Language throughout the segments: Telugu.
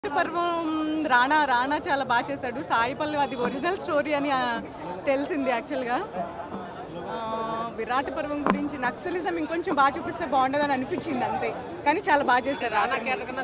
పర్వం రాణా రాణా చాలా బాగా చేశాడు సాయి పల్లవి అది ఒరిజినల్ స్టోరీ అని ఆ, తెలిసింది యాక్చువల్గా ఆ, విరాట పర్వం గురించి నక్సలిజం ఇంకొంచెం బాగా చూపిస్తే బాగుండదని అనిపించింది అంతే కానీ చాలా బాగా చేశారు రాణా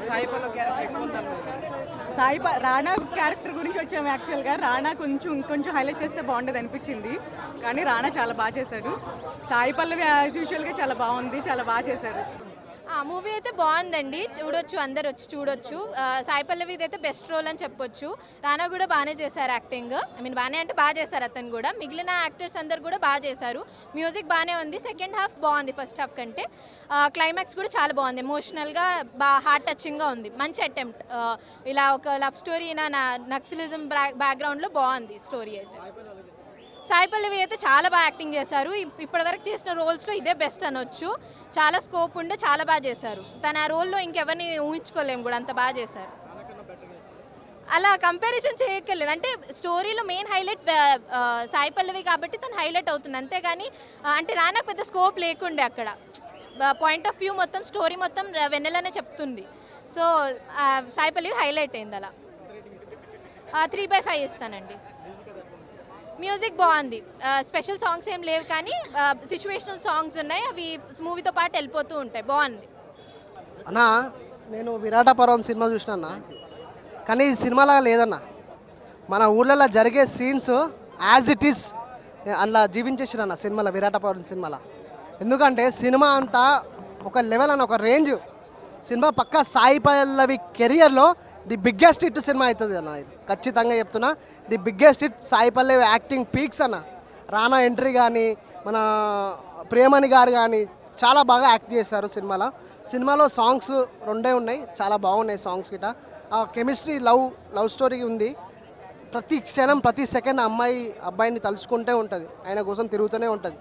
సాయి ప- రాణా క్యారెక్టర్ గురించి వచ్చాము యాక్చువల్గా రాణా కొంచెం ఇంకొంచెం హైలైట్ చేస్తే బాగుండేది అనిపించింది కానీ రాణా చాలా బాగా చేశాడు సాయి పల్లవి యాజ్ యూజువల్గా చాలా బాగుంది చాలా బాగా చేశారు ఆ మూవీ అయితే బాగుందండి చూడొచ్చు అందరు వచ్చి చూడొచ్చు ఆ, సాయి పల్లవిది అయితే బెస్ట్ రోల్ అని చెప్పొచ్చు రానా కూడా బాగానే చేశారు యాక్టింగ్ ఐ మీన్ బాగానే అంటే బాగా చేశారు అతను కూడా మిగిలిన యాక్టర్స్ అందరు కూడా బాగా చేశారు మ్యూజిక్ బాగానే ఉంది సెకండ్ హాఫ్ బాగుంది ఫస్ట్ హాఫ్ కంటే క్లైమాక్స్ కూడా చాలా బాగుంది ఎమోషనల్గా బాగా హార్ట్ టచింగ్గా ఉంది మంచి అటెంప్ట్ ఇలా ఒక లవ్ స్టోరీ నా నక్సలిజం బ్యాక్గ్రౌండ్లో బాగుంది స్టోరీ అయితే సాయి పల్లవి అయితే చాలా బాగా యాక్టింగ్ చేశారు ఇప్- ఇప్పటివరకు చేసిన రోల్స్లో ఇదే బెస్ట్ అనొచ్చు చాలా స్కోప్ ఉండే చాలా బాగా చేశారు తన ఆ రోల్లో ఇంకెవరిని ఊహించుకోలేము కూడా అంత బాగా చేశారు అలా కంపారిజన్ చేయక్కర్లేదు అంటే స్టోరీలో మెయిన్ హైలైట్ సాయి పల్లవి కాబట్టి తను హైలైట్ అవుతుంది అంతేగాని ఆ, అంటే రానా పెద్ద స్కోప్ లేకుండే అక్కడ పాయింట్ ఆఫ్ వ్యూ మొత్తం స్టోరీ మొత్తం వెన్నెలనే చెప్తుంది సో సాయి పల్లవి హైలైట్ అయింది అలా త్రీ బై ఫైవ్ ఇస్తానండి మ్యూజిక్ బాగుంది స్పెషల్ సాంగ్స్ ఏం లేవు కానీ సిచ్యువేషనల్ సాంగ్స్ ఉన్నాయి అవి మూవీతో పాటు వెళ్ళిపోతూ ఉంటాయి బాగుంది అన్నా నేను విరాట పర్వం సినిమా చూసిన అన్న కానీ ఈ సినిమాలాగా లేదన్న మన ఊర్లలో జరిగే సీన్స్ యాజ్ ఇట్ ఈస్ అందులో జీవించేసిన అన్న సినిమాలో విరాట పర్వం సినిమాలో ఎందుకంటే సినిమా అంతా ఒక లెవెల్ అన్న ఒక రేంజ్ సినిమా పక్క సాయి పల్లవి కెరియర్లో ది బిగ్గెస్ట్ హిట్ సినిమా అవుతుంది అన్న ఇది ఖచ్చితంగా చెప్తున్నా the biggest hit Sai Pallavi acting peaks అన్న రానా ఎంట్రీ కానీ మన ప్రేమని గారు కానీ చాలా బాగా యాక్ట్ చేశారు సినిమాలో సినిమాలో సాంగ్స్ రెండే ఉన్నాయి చాలా బాగున్నాయి సాంగ్స్ గిట ఆ కెమిస్ట్రీ లవ్ లవ్ స్టోరీ ఉంది ప్రతి క్షణం ప్రతి సెకండ్ అమ్మాయి అబ్బాయిని తలుచుకుంటే ఉంటుంది ఆయన కోసం తిరుగుతూనే ఉంటుంది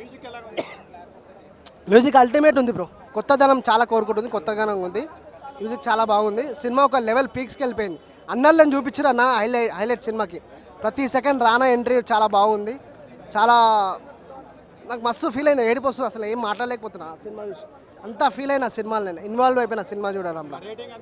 మ్యూజిక్ అల్టిమేట్ ఉంది బ్రో కొత్తదనం చాలా కోరుకుంటుంది కొత్తదనం ఉంది మ్యూజిక్ చాలా బాగుంది సినిమా ఒక లెవెల్ పీక్స్కి వెళ్ళిపోయింది అన్నల్ని చూపించారు అన్న హైలైట్ హైలైట్ సినిమాకి ప్రతి సెకండ్ రానా ఎంట్రీ చాలా బాగుంది చాలా నాకు మస్తు ఫీల్ అయింది ఏడిపు వస్తుంది అసలు ఏం మాట్లాడలేకపోతున్నా ఆ సినిమా చూసి అంతా ఫీల్ అయిన సినిమాలు నేను ఇన్వాల్వ్ అయిపోయిన సినిమా చూడడంలో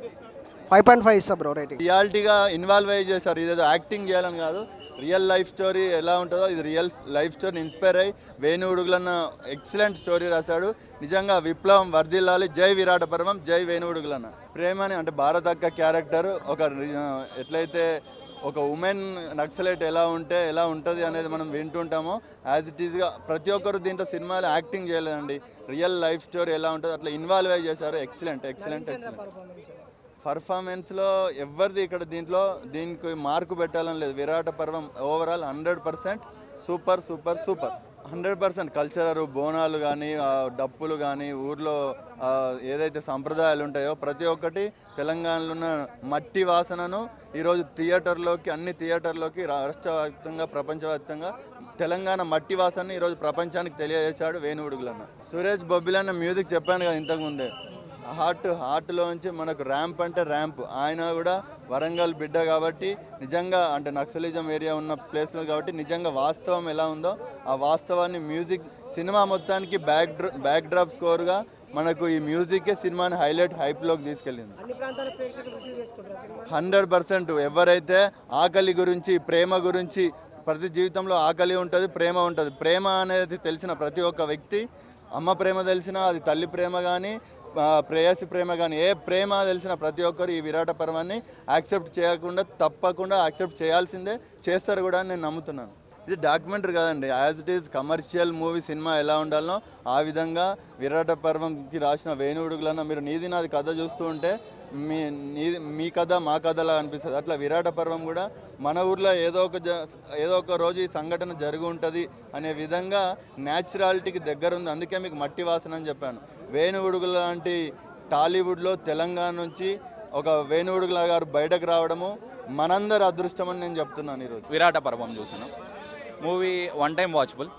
ఫైవ్ పాయింట్ ఫైవ్ ఇస్తా బ్రో రేటింగ్ రియాలిటీగా ఇన్వాల్వ్ అయ్యి చేశారు ఇదేదో యాక్టింగ్ చేయాలని కాదు రియల్ లైఫ్ స్టోరీ ఎలా ఉంటుందో ఇది రియల్ లైఫ్ స్టోరీ ఇన్స్పైర్ అయ్యి వేణు ఉడుగులన్న ఎక్సలెంట్ స్టోరీ రాశాడు నిజంగా విప్లవం వర్ధిల్లాలి జై విరాట పర్వం జై వేణు ఉడుగులన్న ప్రేమని అంటే భారతక్క క్యారెక్టర్ ఒక రి- ఎట్లయితే ఒక ఉమెన్ నక్సలైట్ ఎలా ఉంటే ఎలా ఉంటుంది అనేది మనం వింటుంటామో యాజ్ ఇట్ ఈస్గా ప్రతి ఒక్కరు దీంట్లో సినిమాలో యాక్టింగ్ చేయలేదండి రియల్ లైఫ్ స్టోరీ ఎలా ఉంటుందో అట్లా ఇన్వాల్వ్ అయ్యి చేశారు ఎక్సలెంట్ ఎక్సలెంట్ ఎక్సలెంట్ పర్ఫార్మెన్స్లో ఎవరిది ఇక్కడ దీంట్లో దీనికి మార్కు పెట్టాలని లేదు Virata Parvam overall hundred percent super super super hundred percent cultural Bonalu కానీ డప్పులు కానీ ఊర్లో ఆ, ఏదైతే సంప్రదాయాలు ఉంటాయో ప్రతి ఒక్కటి తెలంగాణలో ఉన్న మట్టి వాసనను ఈరోజు థియేటర్లోకి అన్ని థియేటర్లోకి రాష్ట్ర వ్యాప్తంగా ప్రపంచవ్యాప్తంగా తెలంగాణ మట్టి వాసనని ఈరోజు ప్రపంచానికి తెలియజేశాడు వేణుగుడుగులన్న సురేష్ బొబ్బిలన్న మ్యూజిక్ చెప్పాను కదా ఇంతకుముందే హార్ట్ హార్ట్లోంచి మనకు ర్యాంప్ అంటే ర్యాంప్ ఆయన కూడా వరంగల్ బిడ్డ కాబట్టి నిజంగా అంటే నక్సలిజం ఏరియా ఉన్న ప్లేస్లో కాబట్టి నిజంగా వాస్తవం ఎలా ఉందో ఆ వాస్తవాన్ని మ్యూజిక్ సినిమా మొత్తానికి బ్యాక్ డ్ర బ్యాక్ డ్రాప్ స్కోర్గా మనకు ఈ మ్యూజికే సినిమాని హైలైట్ హైప్లోకి తీసుకెళ్ళింది అన్ని ప్రాంతాల ప్రేక్షకులు రిసీవ్ చేసుకుంటారు సినిమా హండ్రెడ్ పర్సెంట్ ఎవరైతే ఆకలి గురించి ప్రేమ గురించి ప్రతి జీవితంలో ఆకలి ఉంటుంది ప్రేమ ఉంటుంది ప్రేమ అనేది తెలిసిన ప్రతి ఒక్క వ్యక్తి అమ్మ ప్రేమ తెలిసినా అది తల్లి ప్రేమ కానీ ప్రేయసి ప్రేమ కానీ ఏ ప్రేమ తెలిసిన ప్రతి ఒక్కరు ఈ విరాట పర్వాన్ని యాక్సెప్ట్ చేయకుండా తప్పకుండా యాక్సెప్ట్ చేయాల్సిందే చేస్తారు కూడా అని నేను నమ్ముతున్నాను ఇది డాక్యుమెంటరీ కదండి as it is commercial movie సినిమా ఎలా ఉండాలనో ఆ విధంగా విరాట పర్వంకి రాసిన వేణుడుగులన్న మీరు నీది నాది కథ చూస్తూ ఉంటే మీ నీది మీ కథ మా కథలా అనిపిస్తుంది అట్లా విరాట పర్వం కూడా మన ఊర్లో ఏదో ఒక జ ఏదో ఒక రోజు ఈ సంఘటన జరిగి ఉంటుంది అనే విధంగా న్యాచురాలిటీకి దగ్గర ఉంది అందుకే మీకు మట్టి వాసన అని చెప్పాను వేణుగుడుగుల లాంటి టాలీవుడ్లో తెలంగాణ నుంచి ఒక వేణుగుడుగుల గారు బయటకు రావడము మనందరి అదృష్టం అని నేను చెప్తున్నాను ఈరోజు విరాట పర్వం చూశాను మూవీ వన్ టైం వాచబుల్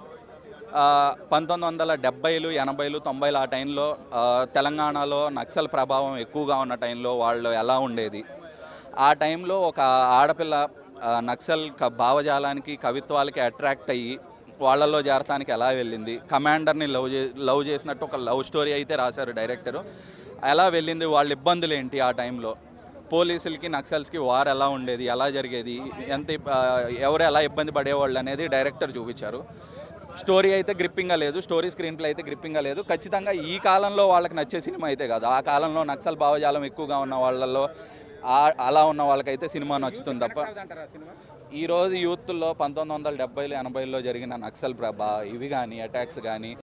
పంతొమ్మిది వందల డెబ్బైలు ఎనభైలు తొంభైలు ఆ టైంలో ఆ, తెలంగాణలో నక్సల్ ప్రభావం ఎక్కువగా ఉన్న టైంలో వాళ్ళు ఎలా ఉండేది ఆ టైంలో ఒక ఆడపిల్ల ఆ, నక్సల్ క- భావజాలానికి కవిత్వాలకి అట్రాక్ట్ అయ్యి వాళ్ళల్లో చేరటానికి ఎలా వెళ్ళింది కమాండర్ని లవ్ చే లవ్ చేసినట్టు ఒక లవ్ స్టోరీ అయితే రాశారు డైరెక్టరు ఎలా వెళ్ళింది వాళ్ళ ఇబ్బందులు ఏంటి ఆ టైంలో పోలీసులకి నక్సల్స్కి వార్ ఎలా ఉండేది ఎలా జరిగేది ఎంత ఇబ్- ఆ, ఎవరు ఎలా ఇబ్బంది పడేవాళ్ళు అనేది డైరెక్టర్ చూపించారు స్టోరీ అయితే గ్రిప్పింగ్గా లేదు స్టోరీ స్క్రీన్ ప్లే అయితే గ్రిప్పింగ్గా లేదు ఖచ్చితంగా ఈ కాలంలో వాళ్ళకి నచ్చే సినిమా అయితే కాదు ఆ కాలంలో నక్సల్ భావజాలం ఎక్కువగా ఉన్న వాళ్ళల్లో ఆ- అలా ఉన్న వాళ్ళకైతే సినిమా నచ్చుతుంది తప్ప ఈ రోజు యూత్లో పంతొమ్మిది వందల డెబ్బైలు ఎనభైలో జరిగిన నక్సల్ ప్రభ ఇవి కానీ అటాక్స్ కానీ